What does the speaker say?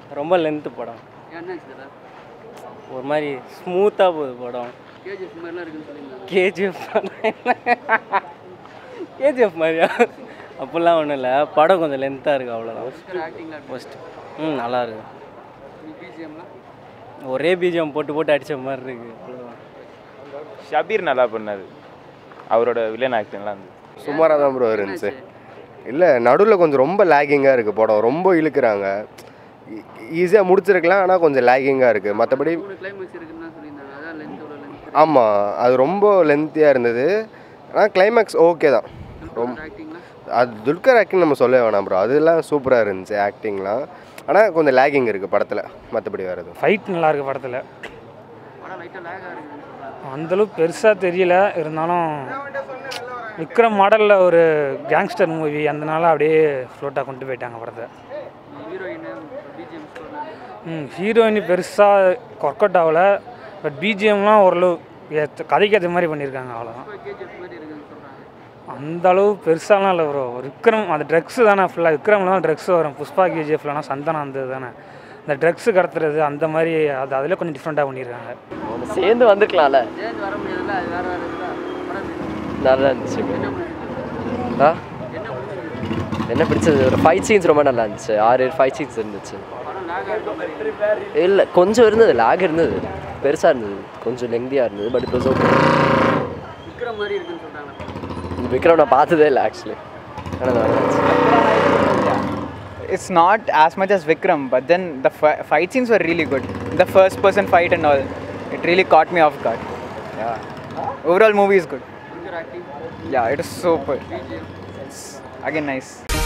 ரொம்ப லென்த்து படம் என்னாச்சு தல ஒரு மாதிரி ஸ்மூத்தாக போகுது படம் கேஜிஎஃப் மாதிரிலாம் இருக்குன்னு சொல்லியிருந்தாங்க கேஜிஎஃப் கேஜிஎஃப் மாதிரியா அப்படிலாம் ஒன்றும் இல்லை படம் கொஞ்சம் லென்த்தாக இருக்குது அவ்வளோதான் ஆக்டிங்லாம் ஃபஸ்ட் ம் நல்லா இருக்கு பிஜிஎம்லாம் ஒரே பீஜம் போட்டு போட்டு அடித்த மாதிரி இருக்குது அவ்வளோதான் ஷபீர் நல்லா பண்ணார் அவரோட வில்லன் ஆக்டிங்லாம் இருந்து சுமாராக தான் ப்ரோ இருந்துச்சு இல்லை நடுவில் கொஞ்சம் ரொம்ப லேகிங்காக இருக்குது படம் ரொம்ப இழுக்கிறாங்க ஈஸியாக முடிச்சிருக்கலாம் ஆனால் கொஞ்சம் லேகிங்காக இருக்குது மற்றபடி மூணு கிளைமேக்ஸ் இருக்குன்னு தான் சொல்லியிருந்தாங்க அதான் லென்த் எவ்வளோ லென்த் ஆமாம் அது ரொம்ப லென்த்தியாக இருந்தது ஆனால் கிளைமேக்ஸ் ஓகே தான் ரொம்ப ஆக்டிங்லாம் அது துல்கர் ஆக்டிங் நம்ம சொல்ல வேணாம் ப்ரோ அதெல்லாம் சூப்பராக இருந்துச்சு ஆக்டிங்லாம் ஆனால் கொஞ்சம் லேகிங் இருக்குது படத்தில் மற்றபடி வேறு எதுவும் ஃபைட் நல்லா இருக்கு படத்தில் படம் லைட்டாக லேக் ஆகுதுன்னு சொல்கிறாங்க அந்தளவுக்கு பெருசாக தெரியல இருந்தாலும் விக்ரம் மாடலில் ஒரு கேங்ஸ்டர் மூவி அதனால அப்படியே ஃப்ளோட்டாக கொண்டு போயிட்டாங்க படத்தை ஹீரோயின் பிஜிஎம் ம் ஹீரோயின் பெருசாக ஒர்க் அவுட் ஆகல பட் பிஜிஎம்லாம் ஓரளவு ஏத்த- கதைக்கு ஏற்ற மாதிரி பண்ணியிருக்காங்க அவ்வளோதான் கேஜிஎஃப் மாதிரி இருக்குன்னு சொல்கிறாங்க அந்த அளவு பெருசாலாம் இல்லை ப்ரோ விக்ரம் அந்த ட்ரக்ஸு தானே ஃபுல்லாக விக்ரமில் தான் ட்ரக்ஸ் வரும் புஷ்பா கேஜிஎஃப்லலாம் சந்தனம் அந்த தானே இந்த ட்ரக்ஸு கடத்துறது அந்த மாதிரி அது அதில் கொஞ்சம் டிஃப்ரெண்ட்டாக பண்ணியிருக்காங்க ஒன்று சேர்ந்து வந்திருக்கலாம்ல சேர்ந்து வர முடியாதுல்ல அது வேறு வேறு இருக்குல்ல படம் எப்படி? நல்லா இருந்துச்சுங்க என்ன பிடிச்சிருக்கு? ஆ என்ன பிடிச்சிருக்கு? என்ன பிடிச்சது ஒரு ஃபைட் சீன்ஸ் ரொம்ப நல்லா இருந்துச்சு ஆறு ஏழு ஃபைட் சீன்ஸ் இருந்துச்சு படம் லேக் ஆகிற மாதிரி இல்லை கொஞ்சம் இருந்தது லேக் இருந்தது பெருசாக இருந்தது கொஞ்சம் லெங்தியாக இருந்தது but it was okay Vikram மாதிரி இருக்குன்னு சொல்கிறாங்க இந்த விக்ரம் நான் பார்த்ததே இல்லை ஆக்சுவலி ஆனால் நல்லா இருந்துச்சு it's not as much as Vikram, but then the fi- fight scenes were really good. The first person fight and all, it really caught me off guard. Yeah. Overall movie is good. Vikram acting Yeah, it is super. BGM It's again nice.